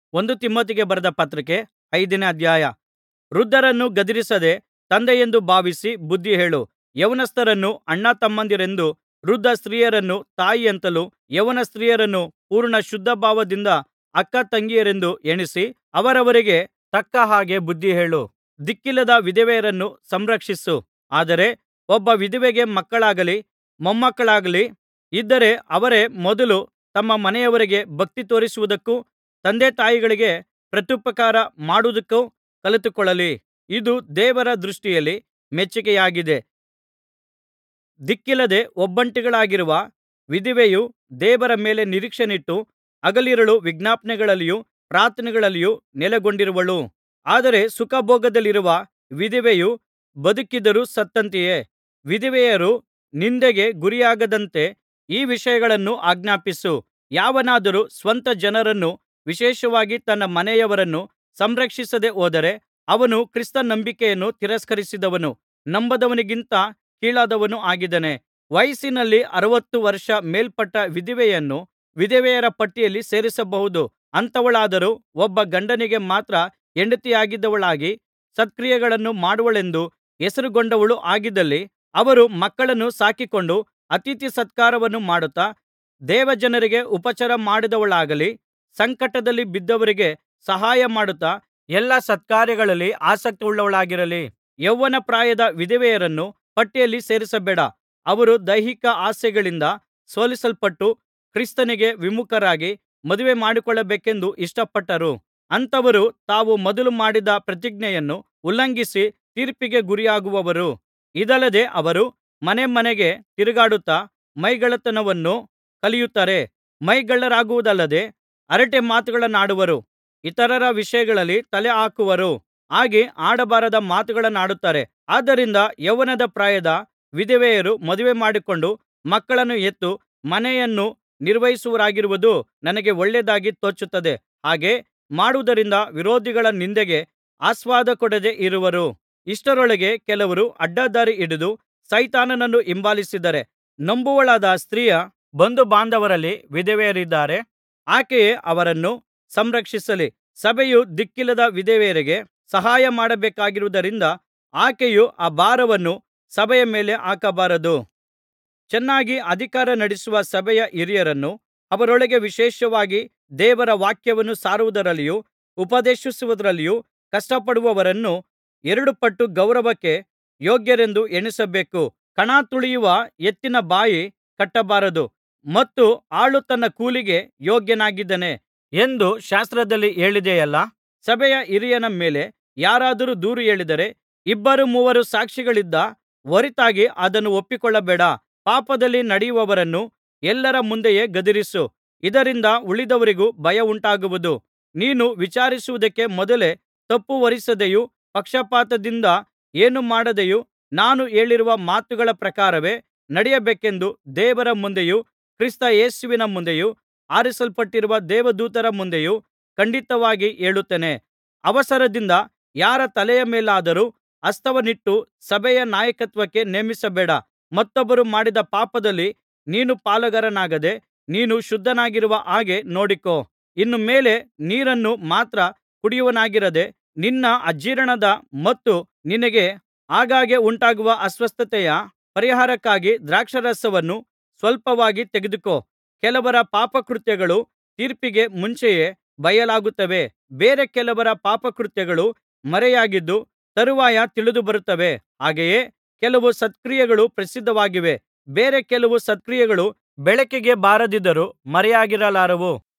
ಒಂದು ತಿಮೊಥೆಗೆ ಬರೆದ ಪತ್ರಿಕೆ ಐದನೇ ಅಧ್ಯಾಯ ವೃದ್ಧರನ್ನು ಗದರಿಸದೆ ತಂದೆಯೆಂದು ಭಾವಿಸಿ ಬುದ್ಧಿಹೇಳು ಯೌವನಸ್ಥರನ್ನು ಅಣ್ಣತಮ್ಮಂದಿರೆಂದೂ ವೃದ್ಧ ಸ್ತ್ರೀಯರನ್ನು ತಾಯಿಯಂತಲೂ ಯೌವನ ಸ್ತ್ರೀಯರನ್ನು ಪೂರ್ಣ ಶುದ್ಧಭಾವದಿಂದ ಅಕ್ಕತಂಗಿಯರೆಂದು ಎಣಿಸಿ ಅವರವರಿಗೆ ತಕ್ಕ ಹಾಗೆ ಬುದ್ಧಿಹೇಳು ದಿಕ್ಕಿಲ್ಲದ ವಿಧವೆಯರನ್ನು ಸಂರಕ್ಷಿಸು ಆದರೆ ಒಬ್ಬ ವಿಧವೆಗೆ ಮಕ್ಕಳಾಗಲಿ ಮೊಮ್ಮಕ್ಕಳಾಗಲಿ ಇದ್ದರೆ ಅವರೇ ಮೊದಲು ತಮ್ಮ ಮನೆಯವರಿಗೆ ಭಕ್ತಿ ತೋರಿಸುವುದಕ್ಕೂ ತಂದೆತಾಯಿಗಳಿಗೆ ಪ್ರತ್ಯುಪಕಾರ ಮಾಡುವುದಕ್ಕೂ ಕಲಿತುಕೊಳ್ಳಲಿ ಇದು ದೇವರ ದೃಷ್ಟಿಯಲ್ಲಿ ಮೆಚ್ಚಿಕೆಯಾಗಿದೆ ದಿಕ್ಕಿಲ್ಲದೆ ಒಬ್ಬಂಟಿಗಳಾಗಿರುವ ವಿಧವೆಯು ದೇವರ ಮೇಲೆ ನಿರೀಕ್ಷೆಯನ್ನಿಟ್ಟು ಹಗಲಿರುಳು ವಿಜ್ಞಾಪನೆಗಳಲ್ಲಿಯೂ ಪ್ರಾರ್ಥನೆಗಳಲ್ಲಿಯೂ ನೆಲೆಗೊಂಡಿರುವಳು ಆದರೆ ಸುಖಭೋಗದಲ್ಲಿರುವ ವಿಧವೆಯು ಬದುಕಿದರೂ ಸತ್ತಂತೆಯೇ ವಿಧವೆಯರು ನಿಂದೆಗೆ ಗುರಿಯಾಗದಂತೆ ಈ ವಿಷಯಗಳನ್ನು ಆಜ್ಞಾಪಿಸು ಯಾವನಾದರೂ ಸ್ವಂತ ಜನರನ್ನು ವಿಶೇಷವಾಗಿ ತನ್ನ ಮನೆಯವರನ್ನು ಸಂರಕ್ಷಿಸದೆ ಹೋದರೆ ಅವನು ಕ್ರಿಸ್ತ ನಂಬಿಕೆಯನ್ನು ತಿರಸ್ಕರಿಸಿದವನು ನಂಬದವನಿಗಿಂತ ಕೀಳಾದವನು ಆಗಿದ್ದಾನೆ ವಯಸ್ಸಿನಲ್ಲಿ ಅರವತ್ತು ವರ್ಷ ಮೇಲ್ಪಟ್ಟ ವಿಧವೆಯನ್ನು ವಿಧವೆಯರ ಪಟ್ಟಿಯಲ್ಲಿ ಸೇರಿಸಬಹುದು ಅಂಥವಳಾದರೂ ಒಬ್ಬ ಗಂಡನಿಗೆ ಮಾತ್ರ ಹೆಂಡತಿಯಾಗಿದ್ದವಳಾಗಿ ಸತ್ಕ್ರಿಯೆಗಳನ್ನು ಮಾಡುವಳೆಂದು ಹೆಸರುಗೊಂಡವಳು ಆಗಿದ್ದಲ್ಲಿ ಅವರು ಮಕ್ಕಳನ್ನು ಸಾಕಿಕೊಂಡು ಅತಿಥಿ ಸತ್ಕಾರವನ್ನು ಮಾಡುತ್ತಾ ದೇವಜನರಿಗೆ ಉಪಚಾರ ಮಾಡಿದವಳಾಗಲಿ ಸಂಕಟದಲ್ಲಿ ಬಿದ್ದವರಿಗೆ ಸಹಾಯಮಾಡುತ್ತಾ ಎಲ್ಲಾ ಸತ್ಕಾರ್ಯಗಳಲ್ಲಿ ಆಸಕ್ತಿಯುಳ್ಳವಳಾಗಿರಲಿ ಯೌವನ ಪ್ರಾಯದ ವಿಧವೆಯರನ್ನು ಪಟ್ಟಿಯಲ್ಲಿ ಸೇರಿಸಬೇಡ ಅವರು ದೈಹಿಕ ಆಸೆಗಳಿಂದ ಸೋಲಿಸಲ್ಪಟ್ಟು ಕ್ರಿಸ್ತನಿಗೆ ವಿಮುಖರಾಗಿ ಮದುವೆ ಮಾಡಿಕೊಳ್ಳಬೇಕೆಂದು ಇಷ್ಟಪಟ್ಟರು ಅಂಥವರು ತಾವು ಮೊದಲು ಮಾಡಿದ ಪ್ರತಿಜ್ಞೆಯನ್ನು ಉಲ್ಲಂಘಿಸಿ ತೀರ್ಪಿಗೆ ಗುರಿಯಾಗುವರು ಇದಲ್ಲದೆ ಅವರು ಮನೆಮನೆಗೆ ತಿರುಗಾಡುತ್ತಾ ಮೈಗಳ್ಳತನವನ್ನು ಕಲಿಯುತ್ತಾರೆ ಮೈಗಳ್ಳರಾಗುವುದಲ್ಲದೆ ಹರಟೆ ಮಾತುಗಳನ್ನಾಡುವರು ಇತರರ ವಿಷಯಗಳಲ್ಲಿ ತಲೆಹಾಕುವರು ಹಾಗೆ ಆಡಬಾರದ ಮಾತುಗಳನ್ನಾಡುತ್ತಾರೆ ಆದ್ದರಿಂದ ಯೌವನದ ಪ್ರಾಯದ ವಿಧವೆಯರು ಮದುವೆ ಮಾಡಿಕೊಂಡು ಮಕ್ಕಳನ್ನು ಹೆತ್ತು ಮನೆಯನ್ನು ನಿರ್ವಹಿಸುವವರಾಗಿರುವುದು ನನಗೆ ಒಳ್ಳೆಯದಾಗಿ ತೋಚುತ್ತದೆ ಹಾಗೆ ಮಾಡುವುದರಿಂದ ವಿರೋಧಿಗಳ ನಿಂದೆಗೆ ಆಸ್ಪದಕೊಡದೆ ಇರುವರು ಇಷ್ಟರೊಳಗೆ ಕೆಲವರು ಅಡ್ಡದಾರಿ ಹಿಡಿದು ಸೈತಾನನನ್ನು ಹಿಂಬಾಲಿಸಿದ್ದಾರೆ ನಂಬುವವಳಾದ ಸ್ತ್ರೀಯ ಬಂಧುಬಾಂಧವರಲ್ಲಿ ವಿಧವೆಯರಿದ್ದಾರೆ ಆಕೆಯೇ ಅವರನ್ನು ಸಂರಕ್ಷಿಸಲಿ ಸಭೆಯು ದಿಕ್ಕಿಲ್ಲದ ವಿಧವೆಯರಿಗೆ ಸಹಾಯ ಮಾಡಬೇಕಾಗಿರುವುದರಿಂದ ಆಕೆಯು ಆ ಭಾರವನ್ನು ಸಭೆಯ ಮೇಲೆ ಹಾಕಬಾರದು ಚೆನ್ನಾಗಿ ಅಧಿಕಾರ ನಡೆಸುವ ಸಭೆಯ ಹಿರಿಯರನ್ನು ಅವರೊಳಗೆ ವಿಶೇಷವಾಗಿ ದೇವರ ವಾಕ್ಯವನ್ನು ಸಾರುವುದರಲ್ಲಿಯೂ ಉಪದೇಶಿಸುವುದರಲ್ಲಿಯೂ ಕಷ್ಟಪಡುವವರನ್ನು ಎರಡು ಪಟ್ಟು ಗೌರವಕ್ಕೆ ಯೋಗ್ಯರೆಂದು ಎಣಿಸಬೇಕು ಕಣ ತುಳಿಯುವ ಎತ್ತಿನ ಬಾಯಿ ಕಟ್ಟಬಾರದು ಮತ್ತು ಆಳು ತನ್ನ ಕೂಲಿಗೆ ಯೋಗ್ಯನಾಗಿದ್ದಾನೆ ಎಂದು ಶಾಸ್ತ್ರದಲ್ಲಿ ಹೇಳಿದೆಯಲ್ಲಾ ಸಭೆಯ ಹಿರಿಯನ ಮೇಲೆ ಯಾರಾದರೂ ದೂರು ಹೇಳಿದರೆ ಇಬ್ಬರು ಮೂವರು ಸಾಕ್ಷಿಗಳಿದ್ದ ಹೊರತಾಗಿ ಅದನ್ನು ಒಪ್ಪಿಕೊಳ್ಳಬೇಡ ಪಾಪದಲ್ಲಿ ನಡೆಯುವವರನ್ನು ಎಲ್ಲರ ಮುಂದೆಯೇ ಗದರಿಸು ಇದರಿಂದ ಉಳಿದವರಿಗೂ ಭಯವುಂಟಾಗುವುದು ನೀನು ವಿಚಾರಿಸುವುದಕ್ಕೆ ಮೊದಲೇ ತಪ್ಪು ಹೊರಿಸದೆಯೂ ಪಕ್ಷಪಾತದಿಂದ ಏನೂ ಮಾಡದೆಯೂ ನಾನು ಹೇಳಿರುವ ಮಾತುಗಳ ಪ್ರಕಾರವೇ ನಡೆಯಬೇಕೆಂದು ದೇವರ ಮುಂದೆಯೂ ಕ್ರಿಸ್ತ ಯೇಸುವಿನ ಮುಂದೆಯೂ ಆರಿಸಲ್ಪಟ್ಟಿರುವ ದೇವದೂತರ ಮುಂದೆಯೂ ಖಂಡಿತವಾಗಿ ಹೇಳುತ್ತೇನೆ ಅವಸರದಿಂದ ಯಾರ ತಲೆಯ ಮೇಲಾದರೂ ಹಸ್ತವನ್ನಿಟ್ಟು ಸಭೆಯ ನಾಯಕತ್ವಕ್ಕೆ ನೇಮಿಸಬೇಡ ಮತ್ತೊಬ್ಬರು ಮಾಡಿದ ಪಾಪದಲ್ಲಿ ನೀನು ಪಾಲುಗಾರನಾಗದೆ ನೀನು ಶುದ್ಧನಾಗಿರುವ ಹಾಗೆ ನೋಡಿಕೋ ಇನ್ನು ಮೇಲೆ ನೀರನ್ನು ಮಾತ್ರ ಕುಡಿಯುವವನಾಗಿರದೆ ನಿನ್ನ ಅಜೀರ್ಣದ ಮತ್ತು ನಿನಗೆ ಆಗಾಗ್ಗೆ ಉಂಟಾಗುವ ಅಸ್ವಸ್ಥತೆಯ ಪರಿಹಾರಕ್ಕಾಗಿ ದ್ರಾಕ್ಷಾರಸವನ್ನು ಸ್ವಲ್ಪವಾಗಿ ತೆಗೆದುಕೋ ಕೆಲವರ ಪಾಪಕೃತ್ಯಗಳು ತೀರ್ಪಿಗೆ ಮುಂಚೆಯೇ ಬಯಲಾಗುತ್ತವೆ ಬೇರೆ ಕೆಲವರ ಪಾಪಕೃತ್ಯಗಳು ಮರೆಯಾಗಿದ್ದು ತರುವಾಯ ತಿಳಿದುಬರುತ್ತವೆ ಹಾಗೆಯೇ ಕೆಲವು ಸತ್ಕ್ರಿಯೆಗಳು ಪ್ರಸಿದ್ಧವಾಗಿವೆ ಬೇರೆ ಕೆಲವು ಸತ್ಕ್ರಿಯೆಗಳು ಬೆಳಕಿಗೆ ಬಾರದಿದ್ದರೂ ಮರೆಯಾಗಿರಲಾರವು